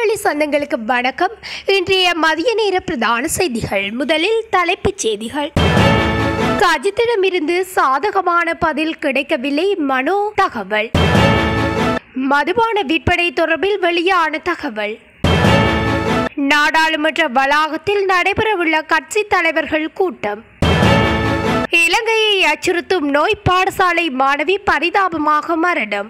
தமிழொலி சொந்தங்களுக்கு வணக்கம் இன்றைய மதிய நேர பிரதான செய்திகள் முதலில் தலைப்புச் செய்திகள் அஜித்திடமிருந்து சாதகமான பதில் கிடைக்கவில்லை மனோ தகவல் மதுபான விற்பனை தொடர்பில் வெளியான தகவல் நாடாளுமன்ற வளாகத்தில் நடைபெறவுள்ள கட்சி தலைவர்கள் கூட்டம் இலங்கையை அச்சுறுத்தும் நோய் பாடசாலை மாணவி பரிதாபமாக மரணம்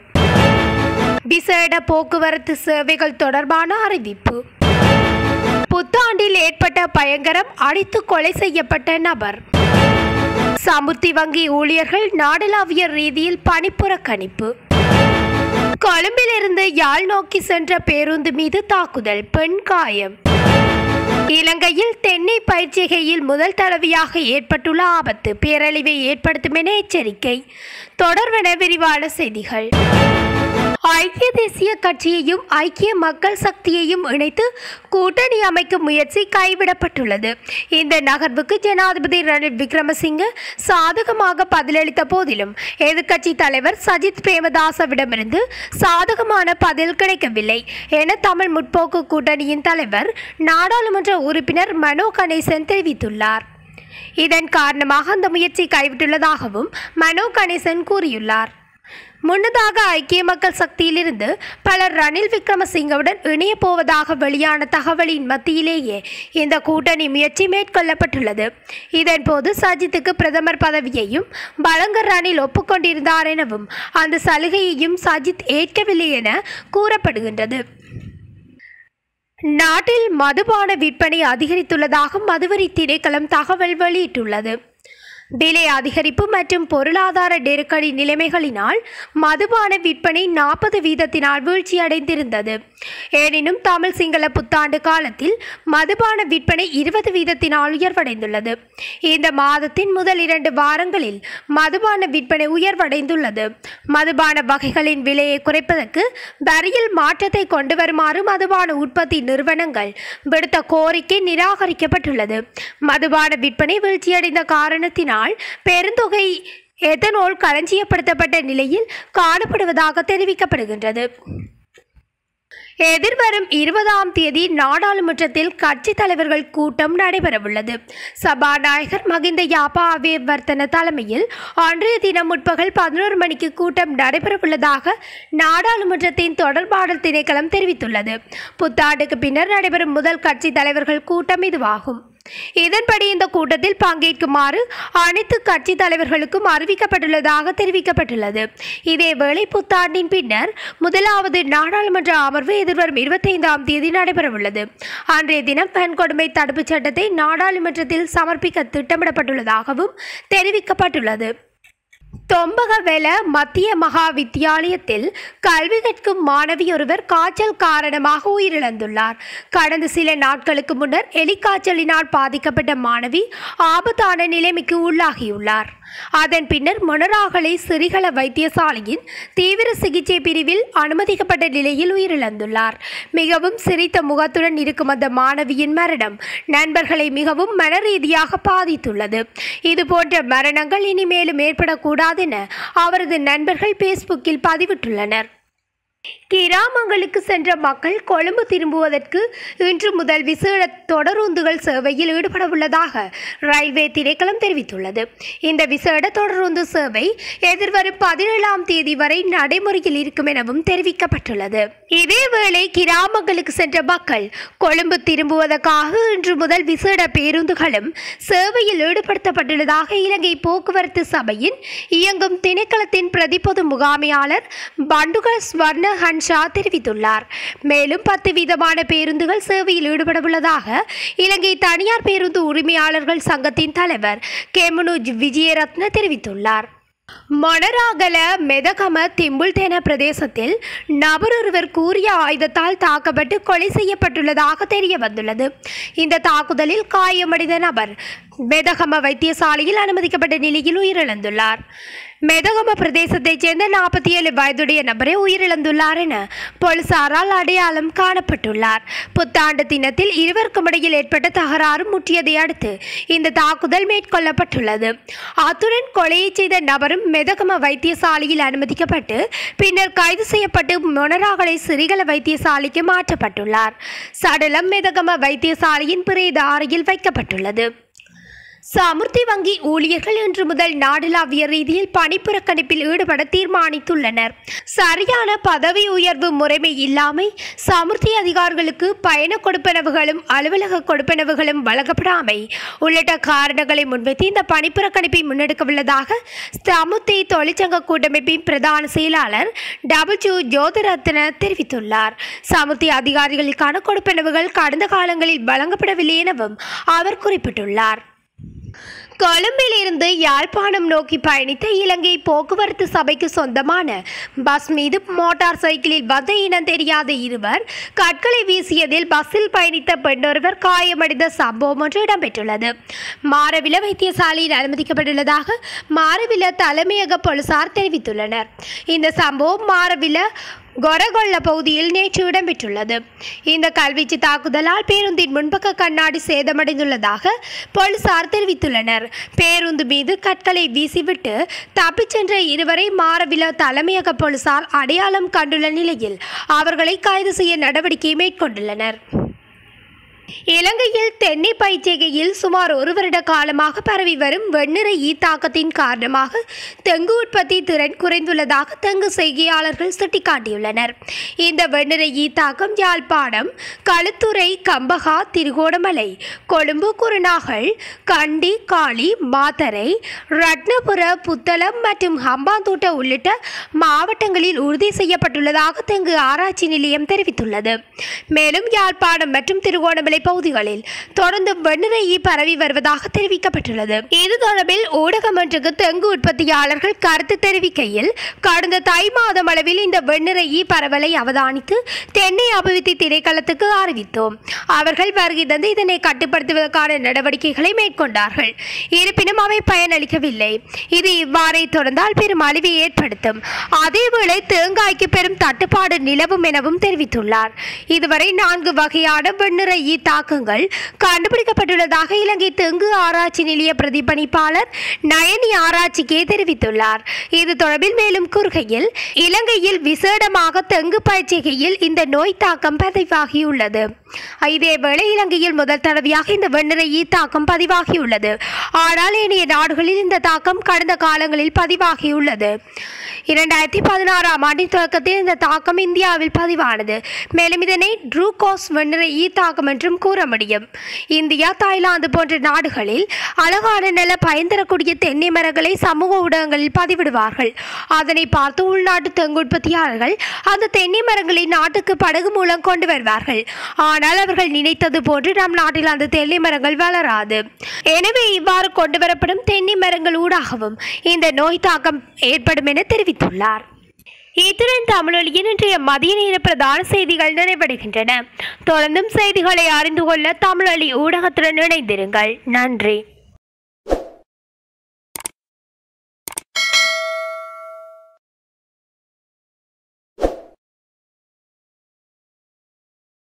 விசேட போக்குவரத்து சேவைகள் தொடர்பான அறிவிப்பு புத்தாண்டில் ஏற்பட்ட பயங்கரம் அடித்து கொலை செய்யப்பட்ட நபர் சமுர்த்தி வங்கி ஊழியர்கள் நாடளாவிய ரீதியில் பணிப்புறக்கணிப்பு கொழும்பிலிருந்து யாழ் நோக்கி சென்ற பேருந்து மீது தாக்குதல் பெண் காயம் இலங்கையில் தென்னை பயிற்சிகையில் முதல் தடவையாக ஏற்பட்டுள்ள ஆபத்து பேரழிவை ஏற்படுத்தும் என எச்சரிக்கை தொடர்வென விரிவான செய்திகள் ஐக்கிய தேசிய கட்சியையும் ஐக்கிய மக்கள் சக்தியையும் இணைத்து கூட்டணி அமைக்கும் முயற்சி கைவிடப்பட்டுள்ளது இந்த நகர்வுக்கு ஜனாதிபதி ரணில் விக்ரமசிங்க சாதகமாக பதிலளித்த போதிலும் எதிர்க்கட்சி தலைவர் சஜித் பிரேமதாசவிடமிருந்து சாதகமான பதில் கிடைக்கவில்லை என தமிழ் முற்போக்கு கூட்டணியின் தலைவர் நாடாளுமன்ற உறுப்பினர் மனோ கணேசன் தெரிவித்துள்ளார் இதன் காரணமாக அந்த முயற்சி கைவிட்டுள்ளதாகவும் மனோ கணேசன் கூறியுள்ளார் முன்னதாக ஐக்கிய மக்கள் சக்தியிலிருந்து பலர் ரணில் விக்ரமசிங்கவுடன் இணையப் போவதாக வெளியான தகவலின் மத்தியிலேயே இந்த கூட்டணி முயற்சி மேற்கொள்ளப்பட்டுள்ளது இதன்போது சஜித்துக்கு பிரதமர் பதவியையும் வழங்க ரணில் ஒப்புக்கொண்டிருந்தார் எனவும் அந்த சலுகையையும் சஜித் ஏற்கவில்லை என கூறப்படுகின்றது நாட்டில் மதுபான விற்பனை அதிகரித்துள்ளதாக மதுவரி திணைக்களம் தகவல் வெளியிட்டுள்ளது விலை அதிகரிப்பு மற்றும் பொருளாதார நெருக்கடி நிலைமைகளினால் மதுபான விற்பனை நாற்பது வீதத்தினால் வீழ்ச்சியடைந்திருந்தது எனினும் தமிழ் சிங்கள புத்தாண்டு காலத்தில் மதுபான விற்பனை இருபது வீதத்தினால் உயர்வடைந்துள்ளது இந்த மாதத்தின் முதல் இரண்டு வாரங்களில் மதுபான விற்பனை உயர்வடைந்துள்ளது மதுபான வகைகளின் விலையை குறைப்பதற்கு வரியில் மாற்றத்தை கொண்டு வருமாறு மதுபான உற்பத்தி நிறுவனங்கள் விடுத்த கோரிக்கை நிராகரிக்கப்பட்டுள்ளது மதுபான விற்பனை வீழ்ச்சியடைந்த காரணத்தினால் பெருந்தொகை எத்தனால் களஞ்சியப்படுத்தப்பட்ட நிலையில் காணப்படுவதாக தெரிவிக்கப்படுகின்றது எதிர்வரும் இருபதாம் தேதி நாடாளுமன்றத்தில் கட்சி தலைவர்கள் கூட்டம் நடைபெறவுள்ளது சபாநாயகர் மகிந்த யாப்பா அபேவர்த்தன தலைமையில் அன்றைய தினம் முற்பகல் பதினோரு மணிக்கு கூட்டம் நடைபெறவுள்ளதாக நாடாளுமன்றத்தின் தொடர்பாடல் திணைக்களம் தெரிவித்துள்ளது புத்தாண்டுக்கு பின்னர் நடைபெறும் முதல் கட்சி தலைவர்கள் கூட்டம் இதுவாகும் இதன்படி இந்த கூட்டத்தில் பங்கேற்குமாறு அனைத்து கட்சி தலைவர்களுக்கும் அறிவிக்கப்பட்டுள்ளதாக தெரிவிக்கப்பட்டுள்ளது இதேவேளை புத்தாண்டின் பின்னர் முதலாவது நாடாளுமன்ற அமர்வு எதிர்வரும் இருபத்தைந்தாம் தேதி நடைபெறவுள்ளது அன்றைய தினம் பெண் கொடுமை தடுப்புச் சட்டத்தை நாடாளுமன்றத்தில் சமர்ப்பிக்க திட்டமிடப்பட்டுள்ளதாகவும் தெரிவிக்கப்பட்டுள்ளது தொம்பகவெல மத்திய மகா வித்தியாலயத்தில் கல்வி கற்கும் மாணவி ஒருவர் காய்ச்சல் காரணமாக உயிரிழந்துள்ளார் கடந்த சில நாட்களுக்கு முன்னர் எலிக்காய்ச்சலினால் பாதிக்கப்பட்ட மாணவி ஆபத்தான நிலைமைக்கு உள்ளாகியுள்ளார் அதன் பின்னர் மொனராகலை சிறிகள வைத்தியசாலையின் தீவிர சிகிச்சை பிரிவில் அனுமதிக்கப்பட்ட நிலையில் உயிரிழந்துள்ளார் மிகவும் சிரித்த முகத்துடன் இருக்கும் அந்த மாணவியின் மரணம் நண்பர்களை மிகவும் மனரீதியாக பாதித்துள்ளது இதுபோன்ற மரணங்கள் இனிமேலும் ஏற்படக்கூடாது என அவரது நண்பர்கள் பேஸ்புக்கில் பதிவிட்டுள்ளனர் கிராமங்களுக்கு சென்ற மக்கள் கொழும்பு திரும்புவதற்கு இன்று முதல் விசேட தொடருந்துகள் சேவையில் ஈடுபட உள்ளதாக ரயில்வே திணைக்களம் தெரிவித்துள்ளது இந்த விசேட தொடருந்து சேவை எதிர்வரும் பதினேழாம் தேதி வரை நடைமுறையில் இருக்கும் எனவும் தெரிவிக்கப்பட்டுள்ளது இதேவேளை கிராமங்களுக்கு சென்ற மக்கள் கொழும்பு திரும்புவதற்காக இன்று முதல் விசேட பேருந்துகளும் சேவையில் ஈடுபடுத்தப்பட்டுள்ளதாக இலங்கை போக்குவரத்து சபையின் இயங்கும் திணைக்களத்தின் பிரதிபொது முகாமையாளர் பண்டுக ஸ்வர்ண ஹன்ஷா தெரிவித்துள்ளார் மேலும் பத்து வீதமான பேருந்துகள் சேவையில் ஈடுபடவுள்ளதாக இலங்கை தனியார் பேருந்து உரிமையாளர்கள் சங்கத்தின் தலைவர் கேமுனு விஜயரத்ன தெரிவித்துள்ளார் மொனராகல மெதகம திம்புல்தேன பிரதேசத்தில் நபரொருவர் கூறிய ஆயுதத்தால் தாக்கப்பட்டு கொலை செய்யப்பட்டுள்ளதாக தெரிய வந்துள்ளது இந்த தாக்குதலில் காயமடைந்த நபர் மெதகம வைத்தியசாலையில் அனுமதிக்கப்பட்ட நிலையில் உயிரிழந்துள்ளார் மெதகம பிரதேசத்தைச் சேர்ந்த நாற்பத்தி ஏழு வயதுடைய நபரை உயிரிழந்துள்ளார் என போலீசாரால் அடையாளம் காணப்பட்டுள்ளார் புத்தாண்டு தினத்தில் இருவருக்கும் இடையில் ஏற்பட்ட தகராறு முற்றியதை அடுத்து இந்த தாக்குதல் மேற்கொள்ளப்பட்டுள்ளது அத்துடன் கொலையை செய்த நபரும் மெதகம வைத்தியசாலையில் அனுமதிக்கப்பட்டு பின்னர் கைது செய்யப்பட்டு மொனராகலை சிறிகல வைத்தியசாலைக்கு மாற்றப்பட்டுள்ளார் சடலம் மெதகம வைத்தியசாலையின் பிரேத அறையில் வைக்கப்பட்டுள்ளது சமுர்த்தி வங்கி ஊழியர்கள் இன்று முதல் நாடளாவிய ரீதியில் பணிப்புறக்கணிப்பில் ஈடுபட தீர்மானித்துள்ளனர் சரியான பதவி உயர்வு முறைமை இல்லாமை சமுர்த்தி அதிகாரிகளுக்கு பயண கொடுப்பனவுகளும் அலுவலக கொடுப்பனவுகளும் வழங்கப்படாமை உள்ளிட்ட காரணங்களை முன்வைத்து இந்த பணிப்புறக்கணிப்பை முன்னெடுக்கவுள்ளதாக சமுர்த்தி தொழிற்சங்க கூட்டமைப்பின் பிரதான செயலாளர் டபிள்யூ ஜோதிரத்ன தெரிவித்துள்ளார் சமுர்த்தி அதிகாரிகளுக்கான கொடுப்பனவுகள் கடந்த காலங்களில் வழங்கப்படவில்லை எனவும் அவர் குறிப்பிட்டுள்ளார் கொழும்பில் இருந்து யாழ்ப்பாணம் நோக்கி பயணித்த இலங்கை போக்குவரத்து சபைக்கு சொந்தமான பஸ் மீது மோட்டார் சைக்கிளில் வந்த இனம் தெரியாத இருவர் கற்களை வீசியதில் பஸ்ஸில் பயணித்த பெண்ணொருவர் காயமடைந்த சம்பவம் ஒன்று இடம்பெற்றுள்ளது மாரவில வைத்தியசாலையில் அனுமதிக்கப்பட்டுள்ளதாக மாரவில தலைமையக போலீசார் தெரிவித்துள்ளனர் இந்த சம்பவம் மாரவில கொரகொள்ள பகுதியில் நேற்று இடம்பெற்றுள்ளது இந்த கல்வீச்சு தாக்குதலால் பேருந்தின் முன்பக்க கண்ணாடி சேதமடைந்துள்ளதாக போலீசார் தெரிவித்துள்ளனர் பேருந்து மீது கற்களை வீசிவிட்டு தப்பிச் சென்ற இருவரை மாரவில தலைமையக போலீசார் அடையாளம் கண்டுள்ள நிலையில் அவர்களை கைது செய்ய நடவடிக்கை மேற்கொண்டுள்ளனர் இலங்கையில் தென்னை பயிற்சிகையில் சுமார் ஒரு வருட காலமாக பரவி வரும் வெண்ணிற ஈ தாக்கத்தின் காரணமாக தெங்கு உற்பத்தி திறன் குறைந்துள்ளதாக தெங்கு செய்கையாளர்கள் சுட்டிக்காட்டியுள்ளனர் இந்த வெண்ணிற ஈ தாக்கம் யாழ்ப்பாணம் களுத்துறை கம்பகா திருகோணமலை கொழும்பு குருநாகல் கண்டி காளி மாத்தரை ரத்னபுர புத்தளம் மற்றும் ஹம்பாந்தோட்ட உள்ளிட்ட மாவட்டங்களில் உறுதி செய்யப்பட்டுள்ளதாக தெங்கு ஆராய்ச்சி நிலையம் தெரிவித்துள்ளது மேலும் யாழ்ப்பாணம் மற்றும் திருகோணமலை பகுதிகளில் தொடர்ந்து வெண்ணிறை ஈ பரவி வருவதாக தெரிவிக்கப்பட்டுள்ளது இது தொடர்பில் ஊடகம் ஒன்றுக்கு தெங்கு உற்பத்தியாளர்கள் கருத்து தெரிவிக்கையில் கடந்த தை மாதம் அளவில் இந்த வெண்ணிறை ஈ பரவலை அவதானித்து தென்னை அபிவிருத்தி திணைக்களத்துக்கு அறிவித்தோம் அவர்கள் வருகை தந்து இதனை கட்டுப்படுத்துவதற்கான நடவடிக்கைகளை மேற்கொண்டார்கள் இருப்பினும் அவை பயனளிக்கவில்லை இது இவ்வாறே தொடர்ந்தால் பெரும் அழிவை ஏற்படுத்தும் அதேவேளை தேங்காய்க்கு பெரும் தட்டுப்பாடு நிலவும் எனவும் தெரிவித்துள்ளார் இதுவரை நான்கு வகையான வெண்ணிற ஈ தாக்கங்கள் கண்டுபிடிக்கப்பட்டுள்ளதாக இலங்கை தெங்கு ஆராய்ச்சி நிலைய பிரதிபலிப்பாளர் நயனி ஆராய்ச்சிக்கே தெரிவித்துள்ளார் இது தொடர்பில் மேலும் கூறுகையில் இலங்கையில் விசேடமாக தெங்கு பயிற்சிகையில் இந்த நோய் தாக்கம் பதிவாகியுள்ளது இதேவேளை இலங்கையில் முதல் தடவையாக இந்த வெண்ணிற ஈ தாக்கம் பதிவாகியுள்ளது ஆனால் ஏனைய நாடுகளில் இந்த தாக்கம் கடந்த காலங்களில் பதிவாகியுள்ளது இரண்டாயிரத்தி பதினாறாம் ஆண்டின் தொடக்கத்தில் இந்த தாக்கம் இந்தியாவில் பதிவானது மேலும் இதனை ட்ரூகோஸ் வெண்ணிற ஈ தாக்கம் என்றும் கூற முடியும் இந்தியா தாய்லாந்து போன்ற நாடுகளில் அழகான நில பயன் தரக்கூடிய தென்னை மரங்களை சமூக ஊடகங்களில் பதிவிடுவார்கள் அதனை பார்த்து உள்நாட்டு தெங்குற்பத்தியாளர்கள் அந்த தென்னை மரங்களை நாட்டுக்கு படகு மூலம் கொண்டு வருவார்கள் ஆனால் அவர்கள் நினைத்தது போன்று நம் நாட்டில் அந்த தென்னை மரங்கள் வளராது எனவே இவ்வாறு கொண்டு வரப்படும் தென்னை மரங்கள் ஊடாகவும் இந்த நோய் தாக்கம் ஏற்படும் என தெரிவித்துள்ளார் இத்துடன் தமிழொலியின் இன்றைய மதிய நேர பிரதான செய்திகள் நிறைவடைகின்றன தொடர்ந்தும் செய்திகளை அறிந்து கொள்ள தமிழொலி ஊடகத்துடன் இணைந்திருங்கள் நன்றி